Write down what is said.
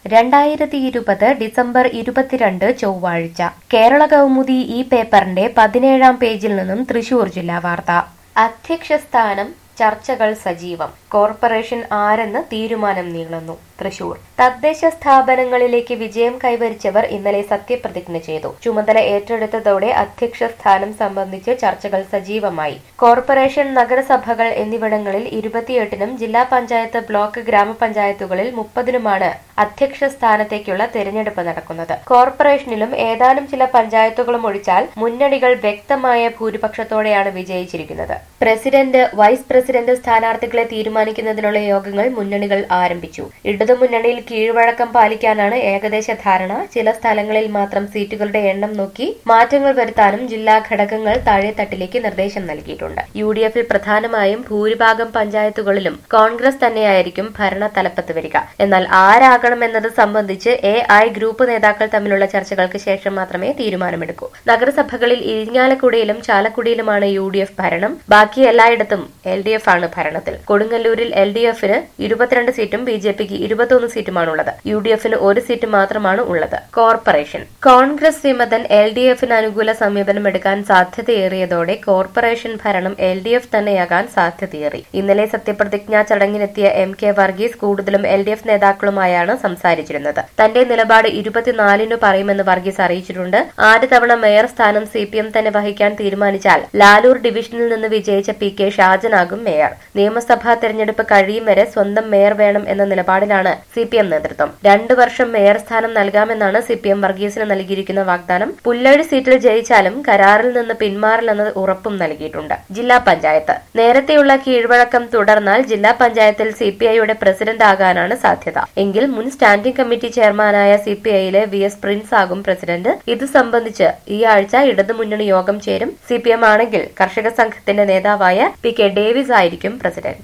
രണ്ടായിരത്തി ഇരുപത് ഡിസംബർ ഇരുപത്തിരണ്ട് ചൊവ്വാഴ്ച കേരള കൗമുദി ഈ പേപ്പറിന്റെ പതിനേഴാം പേജിൽ നിന്നും തൃശൂർ ജില്ലാ വാർത്ത അധ്യക്ഷ സ്ഥാനം ചർച്ചകൾ സജീവം കോർപ്പറേഷൻ ആരെന്ന് തീരുമാനം നീളുന്നു തൃശൂർ തദ്ദേശ സ്ഥാപനങ്ങളിലേക്ക് വിജയം കൈവരിച്ചവർ ഇന്നലെ സത്യപ്രതിജ്ഞ ചെയ്തു ചുമതല ഏറ്റെടുത്തതോടെ അധ്യക്ഷ സ്ഥാനം സംബന്ധിച്ച് ചർച്ചകൾ സജീവമായി കോർപ്പറേഷൻ നഗരസഭകൾ എന്നിവിടങ്ങളിൽ ഇരുപത്തിയെട്ടിനും ജില്ലാ പഞ്ചായത്ത് ബ്ലോക്ക് ഗ്രാമപഞ്ചായത്തുകളിൽ മുപ്പതിനുമാണ് അധ്യക്ഷ സ്ഥാനത്തേക്കുള്ള തെരഞ്ഞെടുപ്പ് നടക്കുന്നത് കോർപ്പറേഷനിലും ഏതാനും ചില പഞ്ചായത്തുകളും ഒഴിച്ചാൽ മുന്നണികൾ വ്യക്തമായ ഭൂരിപക്ഷത്തോടെയാണ് വിജയിച്ചിരിക്കുന്നത് പ്രസിഡന്റ് വൈസ് പ്രസിഡന്റ് സ്ഥാനാർത്ഥികളെ തീരുമാനിക്കുന്നതിനുള്ള യോഗങ്ങൾ മുന്നണികൾ ആരംഭിച്ചു ഇടതുമുന്നണിയിൽ കീഴ്വഴക്കം പാലിക്കാനാണ് ഏകദേശ ധാരണ ചില സ്ഥലങ്ങളിൽ മാത്രം സീറ്റുകളുടെ എണ്ണം നോക്കി മാറ്റങ്ങൾ വരുത്താനും ജില്ലാ ഘടകങ്ങൾ താഴെത്തട്ടിലേക്ക് നിർദ്ദേശം നൽകിയിട്ടുണ്ട് യു ഡി എഫിൽ പ്രധാനമായും ഭൂരിഭാഗം പഞ്ചായത്തുകളിലും കോൺഗ്രസ് തന്നെയായിരിക്കും ഭരണ തലപ്പത്ത് വരിക എന്നാൽ ആരാകണമെന്നത് സംബന്ധിച്ച് എ ഐ ഗ്രൂപ്പ് നേതാക്കൾ തമ്മിലുള്ള ചർച്ചകൾക്ക് ശേഷം മാത്രമേ തീരുമാനമെടുക്കൂ നഗരസഭകളിൽ ഇരിങ്ങാലക്കുടയിലും ചാലക്കുടിയിലുമാണ് യു ഡി എഫ് ഭരണം ബാക്കി എല്ലായിടത്തും എൽ ഡി എഫ് ആണ് ഭരണത്തിൽ കൊടുങ്ങല്ലൂരിൽ എൽ ഡി എഫിന് ഇരുപത്തിരണ്ട് സീറ്റും ബി ജെ പിക്ക് ഇരുപത്തിയൊന്ന് സീറ്റുമാണുള്ളത് യു ഡി എഫിന് ഒരു സീറ്റ് മാത്രമാണ് ഉള്ളത് കോർപ്പറേഷൻ കോൺഗ്രസ് വിമതൻ എൽ ഡി എഫിന് അനുകൂല സമീപനമെടുക്കാൻ സാധ്യതയേറിയതോടെ കോർപ്പറേഷൻ ഭരണം എൽ ഡി എഫ് തന്നെയാകാൻ സാധ്യതയേറി ഇന്നലെ സത്യപ്രതിജ്ഞാ ചടങ്ങിനെത്തിയ എം കെ വർഗീസ് കൂടുതലും എൽ ഡി എഫ് നേതാക്കളുമായാണ് സംസാരിച്ചിരുന്നത് തന്റെ നിലപാട് ഇരുപത്തിനാലിനു പറയുമെന്ന് വർഗീസ് അറിയിച്ചിട്ടുണ്ട് ആദ്യ തവണ മേയർ സ്ഥാനം സി പി എം തന്നെ വഹിക്കാൻ തീരുമാനിച്ചാൽ ലാലൂർ ഡിവിഷനിൽ നിന്ന് വിജയിച്ച പി കെ ഷാജനാകും മേയർ നിയമസഭാ തെരഞ്ഞെടുപ്പ് കഴിയും വരെ സ്വന്തം മേയർ വേണം എന്ന നിലപാടിലാണ് സി പി എം നേതൃത്വം രണ്ടു വർഷം മേയർ സ്ഥാനം നൽകാമെന്നാണ് സി പി എം വർഗീസിന് നൽകിയിരിക്കുന്ന വാഗ്ദാനം പുല്ലഴി സീറ്റിൽ ജയിച്ചാലും കരാറിൽ നിന്ന് പിന്മാറില്ലെന്ന് ഉറപ്പും നൽകിയിട്ടുണ്ട് ജില്ലാ പഞ്ചായത്ത് നേരത്തെയുള്ള കീഴ്വഴക്കം തുടർന്നാൽ ജില്ലാ പഞ്ചായത്തിൽ സി പി ഐയുടെ പ്രസിഡന്റ് ആകാനാണ് സാധ്യത എങ്കിൽ മുൻ സ്റ്റാൻഡിംഗ് കമ്മിറ്റി ചെയർമാനായ സി പി ഐയിലെ വി എസ് പ്രിൻസ് ആകും പ്രസിഡന്റ് ഇത് സംബന്ധിച്ച് ഈ ആഴ്ച ഇടതുമുന്നണി യോഗം ചേരും സി പി എം ആണെങ്കിൽ കർഷക സംഘത്തിന്റെ നേതാവായ പി കെ ഡേവിസ് ആയിരിക്കും പ്രസിഡന്റ്